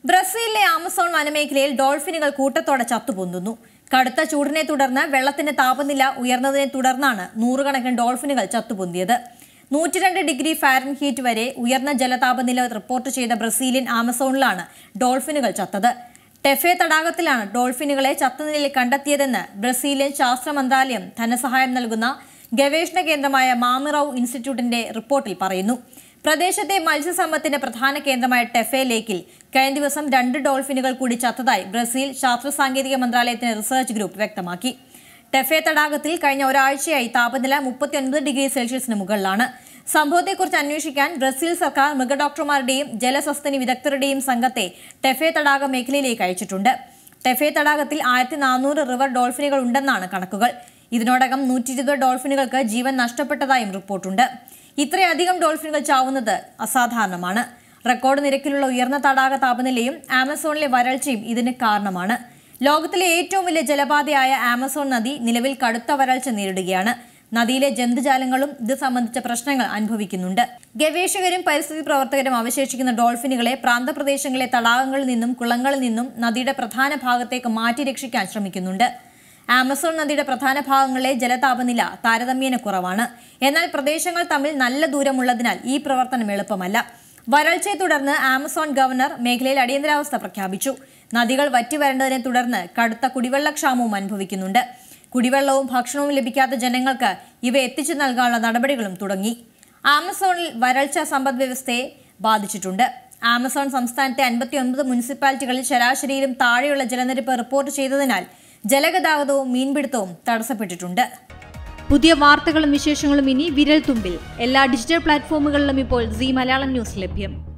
ബ്രസീലിലെ ആമസോൺ വനമേഖലയിൽ ഡോൾഫിനുകൾ കൂട്ടത്തോടെ ചത്തുപൊന്തുന്നു കടുത്ത ചൂടിനെ തുടർന്ന് വെള്ളത്തിന്റെ താപനില ഉയർന്നതിനെ തുടർന്നാണ് നൂറുകണക്കിന് ഡോൾഫിനുകൾ ചത്തുപൊന്തിയത് നൂറ്റിരണ്ട് ഡിഗ്രി ഫാരൻഹീറ്റ് വരെ ഉയർന്ന ജലതാപനില റിപ്പോർട്ട് ചെയ്ത ബ്രസീലിയൻ ആമസോണിലാണ് ഡോൾഫിനുകൾ ചത്തത് ടെഫെ തടാകത്തിലാണ് ഡോൾഫിനുകളെ ചത്ത നിലയിൽ കണ്ടെത്തിയതെന്ന് ബ്രസീലിയൻ ശാസ്ത്ര മന്ത്രാലയം ധനസഹായം നൽകുന്ന ഗവേഷണ കേന്ദ്രമായ മാമിറൌ ഇൻസ്റ്റിറ്റ്യൂട്ടിന്റെ റിപ്പോർട്ടിൽ പറയുന്നു പ്രദേശത്തെ മത്സ്യസമ്പത്തിന്റെ പ്രധാന കേന്ദ്രമായ ടെഫെ ലേക്കിൽ കഴിഞ്ഞ ദിവസം രണ്ട് ഡോൾഫിനുകൾ കൂടി ചത്തതായി ബ്രസീൽ ശാസ്ത്ര സാങ്കേതിക മന്ത്രാലയത്തിന്റെ റിസർച്ച് ഗ്രൂപ്പ് വ്യക്തമാക്കി ടെഫെ തടാകത്തിൽ കഴിഞ്ഞ ഒരാഴ്ചയായി താപനില മുപ്പത്തിയൊൻപത് ഡിഗ്രി സെൽഷ്യസിന് മുകളിലാണ് സംഭവത്തെക്കുറിച്ച് അന്വേഷിക്കാൻ ബ്രസീൽ സർക്കാർ മൃഗഡോക്ടർമാരുടെയും ജലസസ്തനി വിദഗ്ധരുടെയും സംഘത്തെ ടെഫെ തടാക മേഖലയിലേക്ക് അയച്ചിട്ടുണ്ട് ടെഫെ തടാകത്തിൽ ആയിരത്തി നാനൂറ് റിവർ ഡോൾഫിനുകൾ ഉണ്ടെന്നാണ് കണക്കുകൾ ഇതിനോടകം നൂറ്റി ഇരുപത് ഡോൾഫിനുകൾക്ക് ജീവൻ നഷ്ടപ്പെട്ടതായും റിപ്പോർട്ടുണ്ട് ഇത്രയധികം ഡോൾഫിനുകൾ ചാവുന്നത് അസാധാരണമാണ് റെക്കോർഡ് നിരക്കിലുള്ള ഉയർന്ന തടാക താപനിലയും ആമസോണിലെ വരൾച്ചയും ഇതിന് കാരണമാണ് ലോകത്തിലെ ഏറ്റവും വലിയ ജലപാതയായ ആമസോൺ നദി നിലവിൽ കടുത്ത വരൾച്ച നേരിടുകയാണ് നദിയിലെ ജന്തുജാലങ്ങളും ഇത് സംബന്ധിച്ച പ്രശ്നങ്ങൾ അനുഭവിക്കുന്നുണ്ട് ഗവേഷകരും പരിസ്ഥിതി പ്രവർത്തകരും അവശേഷിക്കുന്ന ഡോൾഫിനുകളെ പ്രാന്തപ്രദേശങ്ങളിലെ തടാകങ്ങളിൽ നിന്നും കുളങ്ങളിൽ നിന്നും നദിയുടെ പ്രധാന ഭാഗത്തേക്ക് മാറ്റി രക്ഷിക്കാൻ ശ്രമിക്കുന്നുണ്ട് ആമസോൺ നദിയുടെ പ്രധാന ഭാഗങ്ങളിലെ ജലതാപനില താരതമ്യേന കുറവാണ് എന്നാൽ പ്രദേശങ്ങൾ തമ്മിൽ നല്ല ദൂരമുള്ളതിനാൽ ഈ പ്രവർത്തനം എളുപ്പമല്ല വരൾച്ചയെ തുടർന്ന് ആമസോൺ ഗവർണർ മേഖലയിൽ അടിയന്തരാവസ്ഥ പ്രഖ്യാപിച്ചു നദികൾ വറ്റിവരേണ്ടതിനെ തുടർന്ന് കടുത്ത കുടിവെള്ളക്ഷാമവും അനുഭവിക്കുന്നുണ്ട് കുടിവെള്ളവും ഭക്ഷണവും ലഭിക്കാത്ത ജനങ്ങൾക്ക് ഇവ എത്തിച്ചു നൽകാനുള്ള നടപടികളും തുടങ്ങി ആമസോണിൽ വരൾച്ച സമ്പദ് വ്യവസ്ഥയെ ബാധിച്ചിട്ടുണ്ട് ആമസോൺ സംസ്ഥാനത്തെ അൻപത്തി ഒൻപത് മുനിസിപ്പാലിറ്റികളിൽ ശരാശരിയിലും താഴെയുള്ള ജലനിരപ്പ് റിപ്പോർട്ട് ചെയ്തതിനാൽ ജലഗതാഗതവും മീൻപിടുത്തവും തടസ്സപ്പെട്ടിട്ടുണ്ട് പുതിയ വാർത്തകളും വിശേഷങ്ങളും ഇനി വിരൽ തുമ്പിൽ എല്ലാ ഡിജിറ്റൽ പ്ലാറ്റ്ഫോമുകളിലും ഇപ്പോൾ സി മലയാളം ന്യൂസ് ലഭ്യം